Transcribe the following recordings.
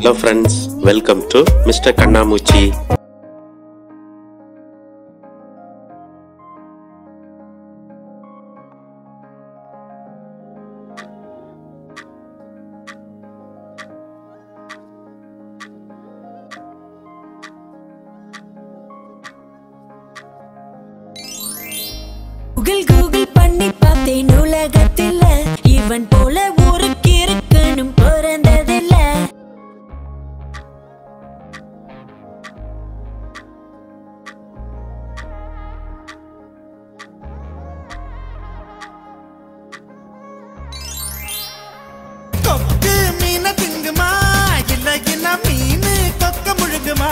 Hello friends welcome to mister Kannamoochi Google Google பண்ணி பார்த்தேன் உலகத்துல இவன் போல ஊருக்கு இருக்கணும் பிறந்ததில்ல கொக்கு மீன திங்குமா இல்ல என்ன மீன் கொக்க முழுங்குமா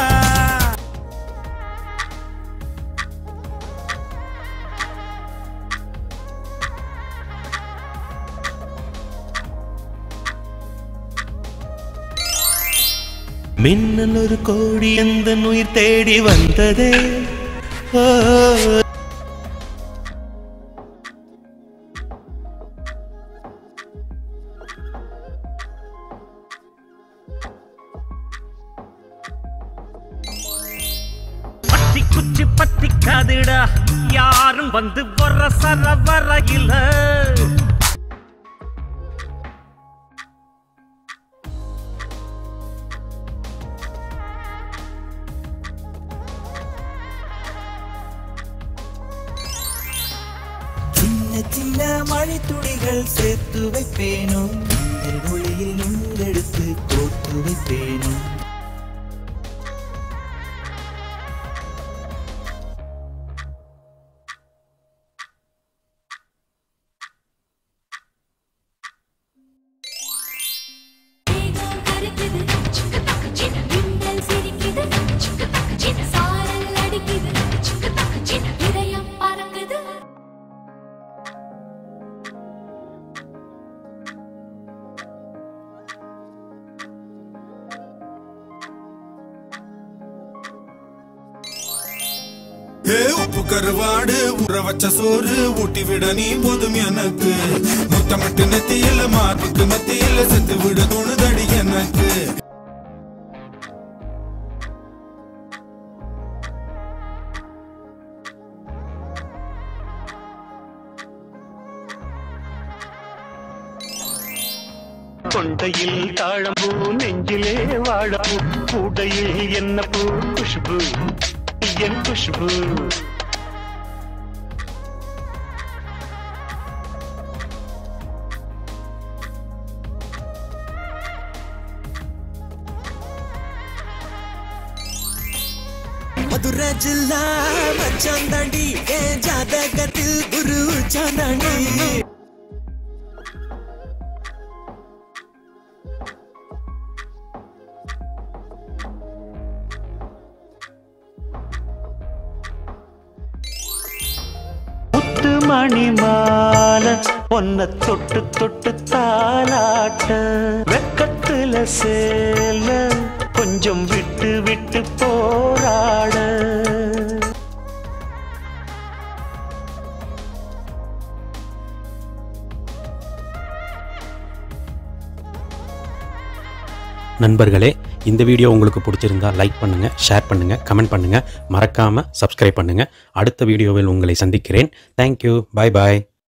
மின்னல் ஒரு கோடி எந்த உயிர் தேடி வந்ததே ஓ, பத்தி குச்சி பத்தி காதுடா யாரும் வந்து வர சர வரையில சின்ன சின்ன மழை துளிகள் சேர்த்து வைப்பேனோ என் மொழியில் நுண்ணெடுத்து கோர்த்து வைப்பேனோ மேகம் கருக்குது, சிக்கு தக்கு சின்ன மின்னல் சிரிக்குது, சிக்கு தக்கு சின்ன சாரல் அடிக்குது, சிக்கு தக்கு சின்ன இதயம் பறக்குது. ஏ உப்பு கருவாடு உற வச்ச சோறு ஊட்டி விட நீ போதும் எனக்கு முத்தமிட்டு நெத்தியில மார்புக்கு மத்தியில செத்து விட தோணுதடி எனக்கு கொண்டையில் தாழம்பூ நெஞ்சிலே வாழப்பூ கூடையில் என்ன பூ குஷ்பு என் குஷ்பு மதுரை ஜில்லா மச்சான் தாண்டி என் ஜாதகத்தில் குரு சாந்தாண்டி முத்து மணி மாலை பொன்ன தொட்டு தொட்டு தாலாட்ட வெக்கத்துல சேல கொஞ்சம் விட்டு விட்டு போராட நண்பர்களே இந்த வீடியோ உங்களுக்கு பிடிச்சிருந்தா லைக் பண்ணுங்க ஷேர் பண்ணுங்க கமெண்ட் பண்ணுங்க மறக்காம சப்ஸ்கிரைப் பண்ணுங்க அடுத்த வீடியோவில் உங்களை சந்திக்கிறேன் தேங்க்யூ பாய் பாய்